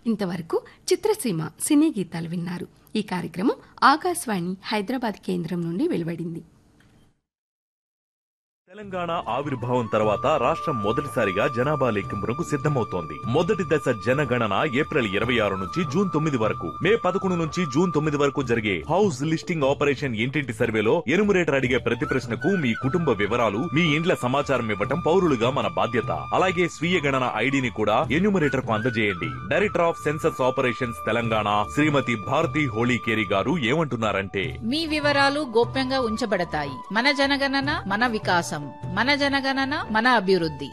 ఇంతవరకు చిత్రసీమ సినీ గీతాలు విన్నారు ఈ కార్యక్రమం ఆకాశవాణి హైదరాబాద్ కేంద్రం నుండి వెలువడింది తెలంగాణ ఆవిర్భావం తర్వాత రాష్ట్రం మొదటిసారిగా జనాభా లెక్కింపునకు సిద్ధమవుతోంది మొదటి దశ జనగణన ఏప్రిల్ ఇరవై ఆరు నుంచి జూన్ తొమ్మిది వరకు మే పదకొండు నుంచి జూన్ తొమ్మిది వరకు జరిగే హౌస్ లిస్టింగ్ ఆపరేషన్ ఇంటింటి సర్వేలో ఎనుమరేటర్ అడిగే ప్రతి ప్రశ్నకు మీ కుటుంబ వివరాలు మీ ఇండ్ల సమాచారం ఇవ్వటం పౌరులుగా మన బాధ్యత అలాగే స్వీయ గణన ఐడిని కూడా ఎన్యూమరేటర్ కు అందజేయండి director of census operations Telangana Shrimati Bharati Holikeri గారు ఏమంటున్నారంటే మీ వివరాలు గోప్యంగా ఉంచబడతాయి మన జనగణన మన వికాసం మన జనగణన మన అభివృద్ధి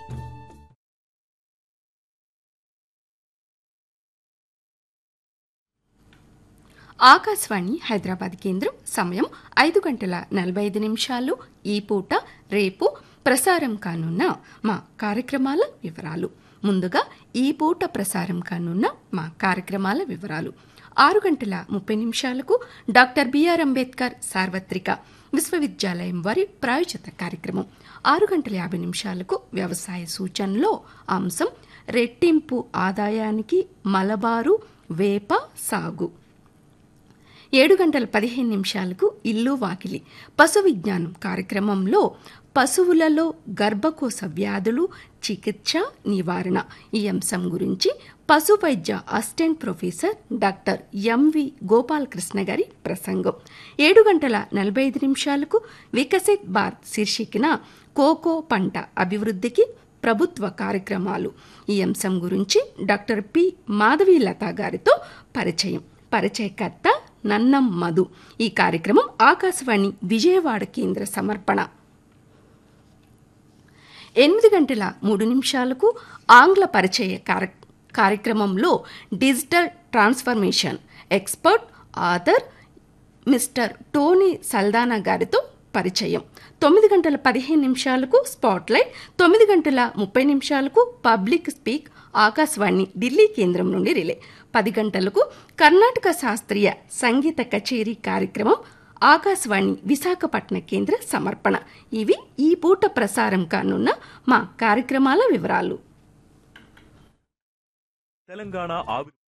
ఆకాశవాణి హైదరాబాద్ కేంద్రం సమయం ఐదు గంటల నలభై ఐదు నిమిషాలు ఈ పూట రేపు ప్రసారం కానున్న మా కార్యక్రమాల వివరాలు ముందుగా ఈ పూట ప్రసారం కానున్న మా కార్యక్రమాల వివరాలు ఆరు గంటల ముప్పై నిమిషాలకు డాక్టర్ బిఆర్ అంబేద్కర్ సార్వత్రిక విశ్వవిద్యాలయం వారి ప్రాయోజిత కార్యక్రమం ఆరు గంటల యాభై నిమిషాలకు వ్యవసాయ సూచనలో అంశం రెట్టింపు ఆదాయానికి మలబారు వేప సాగు ఏడు గంటల పదిహేను నిమిషాలకు ఇల్లు వాకిలి పశు విజ్ఞానం కార్యక్రమంలో పశువులలో గర్భకోశ వ్యాధులు చికిత్స నివారణ ఈ అంశం గురించి పశు వైద్య assistant professor doctor MV Gopalakrishna గారి ప్రసంగం ఏడు గంటల నలభై ఐదు నిమిషాలకు వికసిత్ భారత్ శీర్షికన కోకో పంట అభివృద్ధికి ప్రభుత్వ కార్యక్రమాలు ఈ అంశం గురించి డాక్టర్ పి మాధవీలత గారితో పరిచయం పరిచయకర్త నన్నం మధు ఈ కార్యక్రమం ఆకాశవాణి విజయవాడ కేంద్ర సమర్పణ ఎనిమిది గంటల మూడు నిమిషాలకు ఆంగ్ల పరిచయ కార్య- కార్యక్రమంలో digital transformation expert author mister Tony Saldanha గారితో పరిచయం తొమ్మిది గంటల పదిహేను నిమిషాలకు స్పాట్లైట్ తొమ్మిది గంటల ముప్పై నిమిషాలకు పబ్లిక్ స్పీక్ ఆకాశవాణి ఢిల్లీ కేంద్రం నుండి రిలే పది గంటలకు కర్ణాటక శాస్త్రీయ సంగీత కచేరీ కార్యక్రమం ఆకాశవాణి విశాఖపట్న కేంద్ర సమర్పణ ఇవి ఈ పూట ప్రసారం కానున్న మా కార్యక్రమాల వివరాలు తెలంగాణ ఆవిర్